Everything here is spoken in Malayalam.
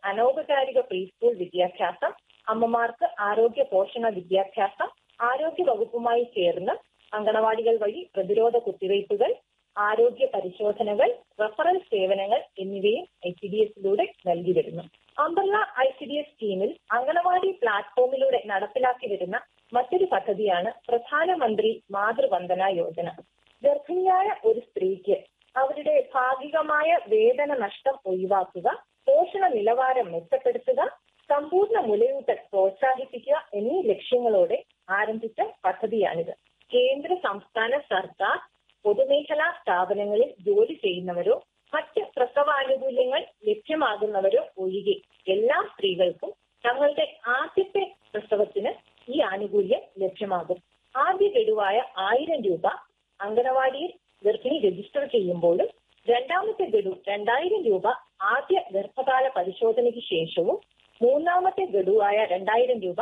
അനൗപചാരിക പ്രീ സ്കൂൾ വിദ്യാഭ്യാസം അമ്മമാർക്ക് ആരോഗ്യ പോഷണ വിദ്യാഭ്യാസം ആരോഗ്യ വകുപ്പുമായി ചേർന്ന് അങ്കണവാടികൾ വഴി പ്രതിരോധ കുത്തിവയ്പ്പുകൾ ആരോഗ്യ പരിശോധനകൾ റഫറൽ സേവനങ്ങൾ എന്നിവയും ഐ സി ഡി എസിലൂടെ നൽകി വരുന്നു umbrella I C D S സ്കീമിൽ അങ്കണവാടി പ്ലാറ്റ്ഫോമിലൂടെ നടപ്പിലാക്കി വരുന്ന മറ്റൊരു പദ്ധതിയാണ് പ്രധാനമന്ത്രി മാതൃവന്ദന യോജന ഗർഭിണിയായ ഒരു സ്ത്രീക്ക് അവരുടെ ഭാഗികമായ വേതന നഷ്ടം ഒഴിവാക്കുക പോഷണ നിലവാരം മെച്ചപ്പെടുത്തുക സമ്പൂർണ്ണ മുലയൂട്ടൽ പ്രോത്സാഹിപ്പിക്കുക എന്നീ ലക്ഷ്യങ്ങളോടെ ആരംഭിച്ച പദ്ധതിയാണിത് കേന്ദ്ര സംസ്ഥാന സർക്കാർ പൊതുമേഖലാ സ്ഥാപനങ്ങളിൽ ജോലി ചെയ്യുന്നവരോ മറ്റ് പ്രസവാനുകൂല്യങ്ങൾ ലഭ്യമാകുന്നവരോ ഒഴികെ എല്ലാ സ്ത്രീകൾക്കും തങ്ങളുടെ ആദ്യത്തെ പ്രസവത്തിന് ഈ ആനുകൂല്യം ലഭ്യമാകും ആദ്യ ഗഡുവായ ആയിരം രൂപ അംഗനവാടിയിൽ ഗർഭിണി രജിസ്റ്റർ ചെയ്യുമ്പോഴും രണ്ടാമത്തെ ഗഡു രണ്ടായിരം രൂപ ആദ്യ ഗർഭകാല പരിശോധനയ്ക്ക് ശേഷവും മൂന്നാമത്തെ ഗഡുവായ രണ്ടായിരം രൂപ